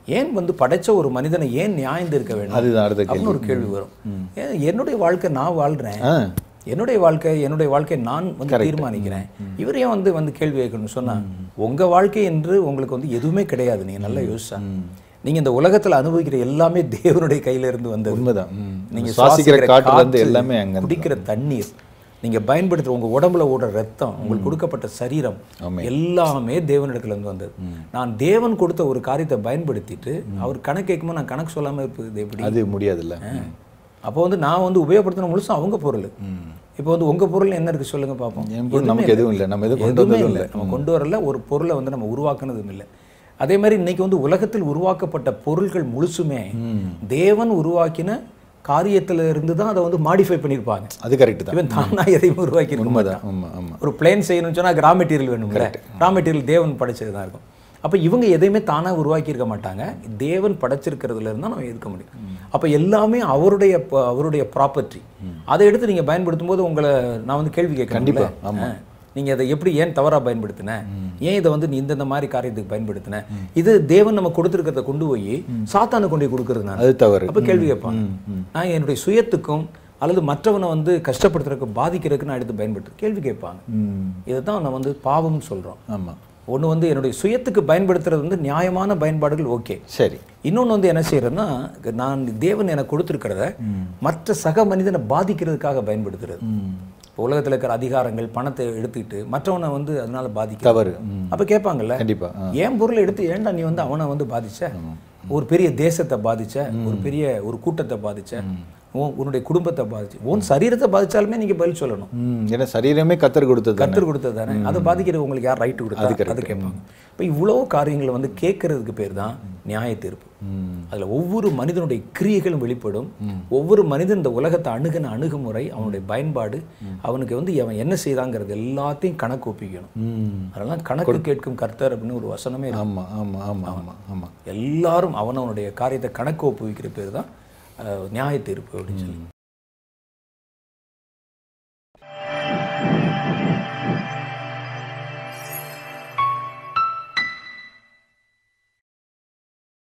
ஏன் வந்து படைச்ச ஒரு மனிதனை ஏன் நியாயம் இருக்க வேண்டும் அதுதான் அடுத்த கேள்வி அப்படின்னு ஒரு கேள்வி வரும் ஏன் என்னுடைய வாழ்க்கை நான் வாழ்றேன் ஆ என்னுடைய வாழ்க்கை என்னுடைய வாழ்க்கை நான் வந்து தீர்மானிக்கிறேன் இவர் ஏன் வந்து வந்து கேள்வி கேட்கணும்னு சொன்னா உங்க வாழ்க்கை என்று உங்களுக்கு வந்து எதுவுமே கிடையாது நீங்க நல்லா யோசிச்சா நீங்க இந்த உலகத்துல அனுபவிக்கிற எல்லாமே தேவனுடைய கையில இருந்து வந்தது உண்மைதான் ம். நீங்க சுவாசிக்கிற காற்றுல இருந்து காற்று, எல்லாமே அங்க இருந்து குடிக்கிற தண்ணீர் நீங்க பயன்படுத்துற உங்க உடம்புல ஓடுற ரத்தம் உங்களுக்கு கொடுக்கப்பட்ட சரீரம் எல்லாமே தேவனிடத்துல இருந்து வந்தது நான் தேவன் கொடுத்த ஒரு காரியத்தை பயன்படுத்திட்டு அவர் கணக்கு கேட்கும்போது நான் கணக்கு சொல்லாம இருப்பது எப்படி அது முடியாதுல்ல அப்போ வந்து நான் வந்து உபயோகப்படுத்தின முழுசும் அவங்க பொருள் இப்போ வந்து உங்க பொருள் என்ன இருக்கு சொல்லுங்க பார்ப்போம் என் பொருள் நமக்கு எதுவும் இல்லை நம்ம எதுவும் கொண்டு எதுவுமே வந்ததும் இல்லை நம்ம கொண்டு வரல ஒரு பொருளை வந்து நம்ம உருவாக்குனதும் இல்லை அதே மாதிரி இன்னைக்கு வந்து உலகத்தில் உருவாக்கப்பட்ட பொருள்கள் முழுசுமே தேவன் உருவாக்கின காரியத்துல இருந்து தான் அதை வந்து மாடிஃபை பண்ணியிருப்பாங்க அது கரெக்ட் தான் இவன் தானா எதையும் உருவாக்கி இருக்க மாட்டான். உண்மைதான் ஆமா ஆமா ஒரு பிளேன் செய்யணும்னு சொன்னா ரா மெட்டீரியல் வேணும்ல ரா மெட்டீரியல் தேவன் படைச்சது தான் இருக்கும் அப்போ இவங்க எதையுமே தானா உருவாக்கி இருக்க மாட்டாங்க தேவன் படைச்சிருக்கிறதுல இருந்தா நம்ம இருக்க முடியும் அப்போ எல்லாமே அவருடைய ப- அவருடைய ப்ராப்பர்ட்டி அதை எடுத்து நீங்க பயன்படுத்தும் போது உங்களை நான் வந்து கேள்வி கேட்க கண்டிப்பா, ஆமா. நீங்க அதை எப்படி ஏன் தவறா பயன்படுத்தின ஏன் இதை வந்து நீ இந்தந்த மாதிரி காரியத்துக்கு பயன்படுத்தின இது தேவன் நம்ம கொடுத்துருக்கிறத கொண்டு போய் சாத்தானை கொண்டு போய் கொடுக்கறது நான் அது தவறு அப்போ கேள்வி கேட்பான் நான் என்னுடைய சுயத்துக்கும் அல்லது மற்றவனை வந்து கஷ்டப்படுத்துறதுக்கு பாதிக்கிறதுக்கு நான் எடுத்து பயன்படுத்து கேள்வி கேட்பாங்க ம் இதை தான் நான் வந்து பாவம்னு சொல்றோம் ஆமா ஒண்ணு வந்து என்னுடைய சுயத்துக்கு பயன்படுத்துறது வந்து நியாயமான பயன்பாடுகள் ஓகே சரி இன்னொன்னு வந்து என்ன செய்யறதுன்னா நான் தேவன் எனக்கு கொடுத்துருக்கிறத மற்ற சக மனிதனை பாதிக்கிறதுக்காக பயன்படுத்துறது இப்போ உலகத்துல இருக்கிற அதிகாரங்கள் பணத்தை எடுத்துக்கிட்டு மற்றவனை வந்து அதனால பாதிக்க தவறு ம். அப்ப கேட்பாங்கல்ல கண்டிப்பா ஆ. என் பொருளை எடுத்து ஏன்டா நீ வந்து அவனை வந்து பாதிச்ச ஒரு பெரிய தேசத்தை பாதிச்ச ஒரு பெரிய ஒரு கூட்டத்தை பாதிச்ச உன் உன்னுடைய குடும்பத்தை பாதிச்சு உன் சரீரத்தை பாதிச்சாலுமே நீங்க பதில் சொல்லணும் ம் ஏன்னா சரீரமே கத்தர் கொடுத்தது தானே. கத்தர் கொடுத்தது தானே அதை பாதிக்கிறது உங்களுக்கு யார் ரைட் கொடுத்தா அது கேட்பாங்க இப்போ இவ்வளோ காரியங்களை வந்து கேட்கறதுக்கு பேர் தான் நியாய தீர்ப்பு ம் அதுல ஒவ்வொரு மனிதனுடைய கிரியைகளும் வெளிப்படும் ஒவ்வொரு மனிதன் இந்த உலகத்தை அணுகின அணுகுமுறை அவனுடைய பயன்பாடு அவனுக்கு வந்து அவன் என்ன செய்தாங்கிறது எல்லாத்தையும் கணக்கு ஒப்பிக்கணும் ம் அதெல்லாம் கணக்கு கேட்கும் கர்த்தர் அப்படின்னு ஒரு வசனமே இருக்கு. ஆமா ஆமா ஆமா ஆமா ஆமா எல்லாரும் அவனவனுடைய காரியத்தை கணக்கு ஒப்புவிக்கிற பேர் தான் அஹ், நியாய தீர்ப்பு அப்படின்னு சொல்லி